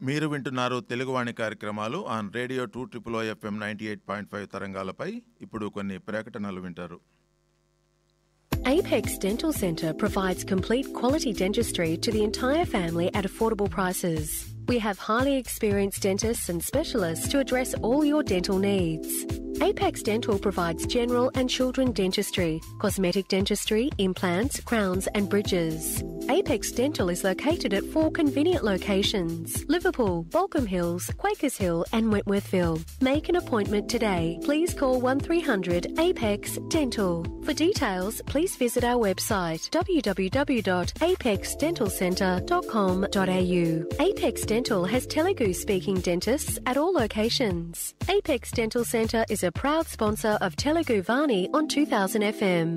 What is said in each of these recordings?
మీరు వింటున్నారు తెలుగువాణి కార్యక్రమాలు on radio two triple O FM ninety eight point five తరంగాలపై ఇప్పుడు కొన్ని ప్రకటనలు వింటారు Apex Dental Centre provides complete quality dentistry to the entire family at affordable prices. We have highly experienced dentists and specialists to address all your dental needs. Apex Dental provides general and children dentistry, cosmetic dentistry, implants, crowns, and bridges. Apex Dental is located at four convenient locations Liverpool, Balcombe Hills, Quakers Hill, and Wentworthville. Make an appointment today. Please call 1300 Apex Dental. For details, please visit our website www.apexdentalcentre.com.au. Apex Dental has Telugu speaking dentists at all locations. Apex Dental Centre is a proud sponsor of Telugu Vani on 2000 FM.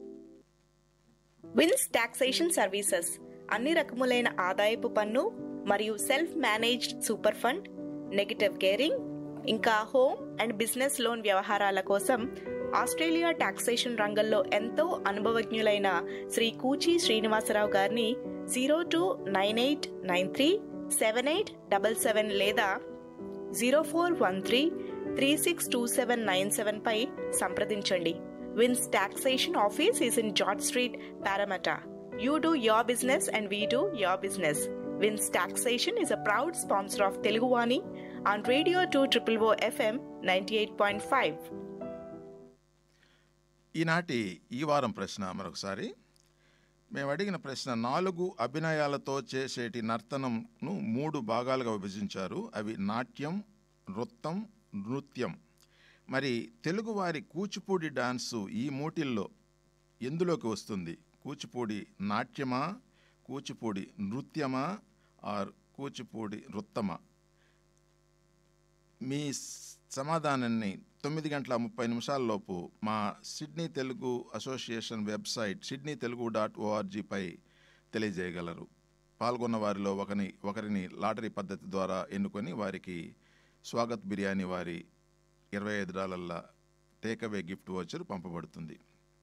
Vins taxation services అన్ని రకములైన ఆదాయపు పన్ను మరియు self managed super fund negative gearing ఇంకా home and business loan వ్యవహారాల కోసం Australia taxation రంగంలో ఎంతో అనుభవజ్ఞులైన శ్రీ కూచి శ్రీనివాసరావు గారిని zero two nine eight nine three seven eight double seven లేదా zero four one three three six two seven nine seven పై సంప్రదించండి Vins taxation office is in George Street Parramatta you do your business and we do your business Vins taxation is a proud sponsor of Teluguvani on radio two triple O FM ninety eight point five ఈనాటి ఈ వారం ప్రశ్న మరొకసారి మేము అడిగిన ప్రశ్న నాలుగు అభినయాలతో చేసేటి నర్తనంను మూడు భాగాలుగా విభజించారు అవి నాట్యం నృత్తం నృత్యం మరి తెలుగువారి కూచిపూడి డాన్సు ఈ మూటిల్లో ఎందులోకి వస్తుంది కూచిపూడి నాట్యమా కూచిపూడి నృత్యమా ఆర్ కూచిపూడి నృత్తమా మీ స్- సమాధానాన్ని తొమ్మిది గంటల ముప్పై నిమిషాల్లోపు మా Sydney Telugu association website Sydney Telugu dot ఓఆర్జీపై తెలియజేయగలరు పాల్గొన్న వారిలో ఒకని ఒకరిని లాటరీ పద్ధతి ద్వారా ఎన్నుకొని వారికి స్వాగత్ బిర్యానీ వారి ఇరవై ఐదు డాలర్ల టేకవే గిఫ్ట్ వచ్చర్ పంపబడుతుంది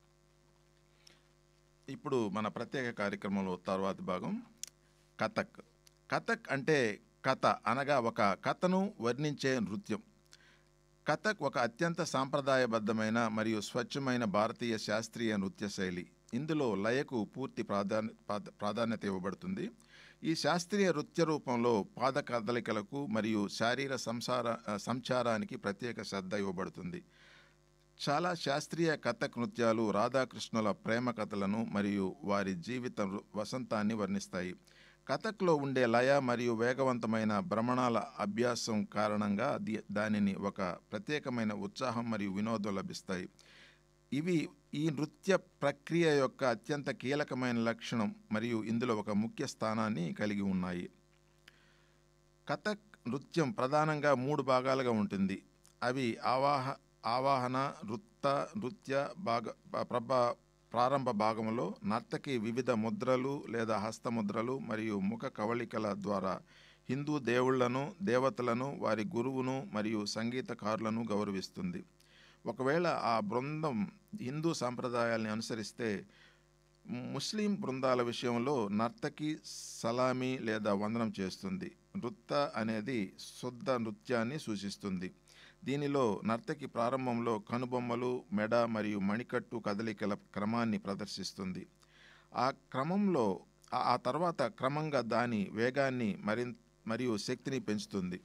ఇప్పుడు మన ప్రత్యేక కార్యక్రమంలో తర్వాతి భాగం కథక్ కథక్ అంటే కథ అనగా ఒక కథను వర్ణించే నృత్యం కథక్ ఒక అత్యంత సాంప్రదాయబద్ధమైన మరియు స్వచ్ఛమైన భారతీయ శాస్త్రీయ నృత్య శైలి ఇందులో లయకు పూర్తి ప్రాధాన్య ప్రాధ- ప్రాధాన్యత ఇవ్వబడుతుంది ఈ శాస్త్రీయ నృత్య రూపంలో పాద కదలికలకు మరియు శారీర సంసార ఆ, సంచారానికి ప్రత్యేక శ్రద్ధ ఇవ్వబడుతుంది చాలా శాస్త్రీయ కథక్ నృత్యాలు రాధాకృష్ణుల ప్రేమ కథలను మరియు వారి జీవిత వృ- వసంతాన్ని వర్ణిస్తాయి కథక్లో ఉండే లయ మరియు వేగవంతమైన భ్రమణాల అభ్యాసం కారణంగా ది- దానిని ఒక ప్రత్యేకమైన ఉత్సాహం మరియు వినోదం లభిస్తాయి ఇవి ఈ నృత్య ప్రక్రియ యొక్క అత్యంత కీలకమైన లక్షణం మరియు ఇందులో ఒక ముఖ్య స్థానాన్ని కలిగి ఉన్నాయి కథక్ నృత్యం ప్రధానంగా మూడు భాగాలుగా ఉంటుంది అవి ఆవాహ ఆవాహన నృత్త నృత్య భాగ ప- ప్రభా ప్రారంభ భాగంలో నర్తకి వివిధ ముద్రలు లేదా హస్తముద్రలు మరియు ముఖ కవళికల ద్వారా హిందూ దేవుళ్లను దేవతలను వారి గురువును మరియు సంగీతకారులను గౌరవిస్తుంది ఒకవేళ ఆ బృందం హిందూ సాంప్రదాయాల్ని అనుసరిస్తే ముస్లిం బృందాల విషయంలో నర్తకి సలామీ లేదా వందనం చేస్తుంది నృత్త అనేది శుద్ధ నృత్యాన్ని సూచిస్తుంది దీనిలో నర్తకి ప్రారంభంలో కనుబొమ్మలు మెడ మరియు మణికట్టు కదలికల క్రమాన్ని ప్రదర్శిస్తుంది ఆ క్రమంలో ఆ- ఆ తర్వాత క్రమంగా దాని వేగాన్ని మరిన్ మరియు శక్తిని పెంచుతుంది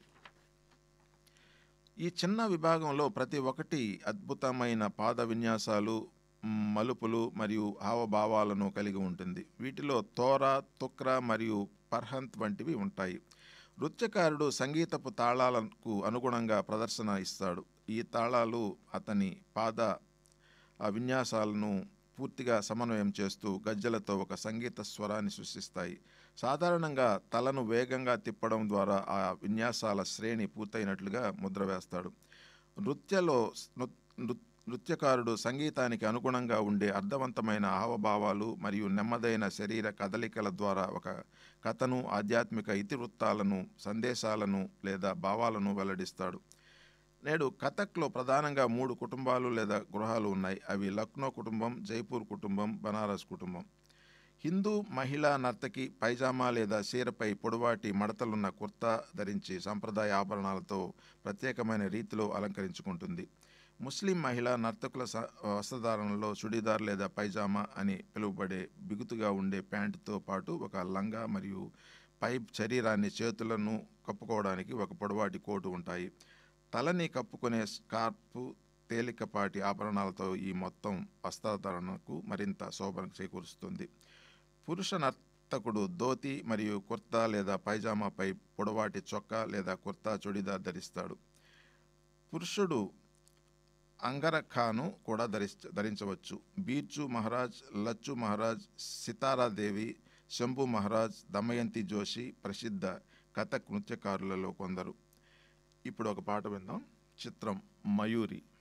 ఈ చిన్న విభాగంలో ప్రతి ఒక్కటి అద్భుతమైన పాద విన్యాసాలు మ్, మలుపులు మరియు హావభావాలను కలిగి ఉంటుంది వీటిలో తోర తుక్ర మరియు పర్హంత్ వంటివి ఉంటాయి నృత్యకారుడు సంగీతపు తాళాలకు అనుగుణంగా ప్రదర్శన ఇస్తాడు ఈ తాళాలు అతని పాద ఆ విన్యాసాలను పూర్తిగా సమన్వయం చేస్తూ గజ్జలతో ఒక సంగీత స్వరాన్ని సృష్టిస్తాయి సాధారణంగా తలను వేగంగా తిప్పడం ద్వారా ఆ విన్యాసాల శ్రేణి పూర్తయినట్లుగా ముద్ర వేస్తాడు నృత్యలో నృ- నృ- నృత్యకారుడు సంగీతానికి అనుగుణంగా ఉండే అర్థవంతమైన హావభావాలు మరియు నెమ్మదైన శరీర కదలికల ద్వారా ఒక కథను ఆధ్యాత్మిక ఇతివృత్తాలను సందేశాలను లేదా భావాలను వెల్లడిస్తాడు నేడు కథక్లో ప్రధానంగా మూడు కుటుంబాలు లేదా గృహాలు ఉన్నాయి అవి లక్నో కుటుంబం జైపూర్ కుటుంబం బనారస్ కుటుంబం హిందూ మహిళా నర్తకి పైజామా లేదా చీరపై పొడవాటి మడతలున్న కుర్తా ధరించి సంప్రదాయ ఆభరణాలతో ప్రత్యేకమైన రీతిలో అలంకరించుకుంటుంది ముస్లిం మహిళా నర్తకుల స- వస్త్రధారణలో చుడీదార్ లేదా పైజామా అని పిలువబడే బిగుతుగా ఉండే ప్యాంటుతో పాటు ఒక లంగా మరియు పై శరీరాన్ని చేతులను కప్పుకోవడానికి ఒక పొడవాటి కోటు ఉంటాయి తలని కప్పుకునే స్కార్పు తేలికపాటి ఆభరణాలతో ఈ మొత్తం వస్త్రధారణకు మరింత శోభను చేకూరుస్తుంది పురుష నర్తకుడు ధోతి మరియు కుర్తా లేదా పైజామాపై పొడవాటి చొక్కా లేదా కుర్తా చుడిదార్ ధరిస్తాడు పురుషుడు అంగరఖాను కూడా ధరించ ధరించవచ్చు బీర్చు మహారాజ్ లచ్చు మహారాజ్ సితారాదేవి శంభు మహారాజ్ దమయంతి జోషి ప్రసిద్ధ కథక్ నృత్యకారులలో కొందరు ఇప్పుడు ఒక పాట విందాం చిత్రం మయూరి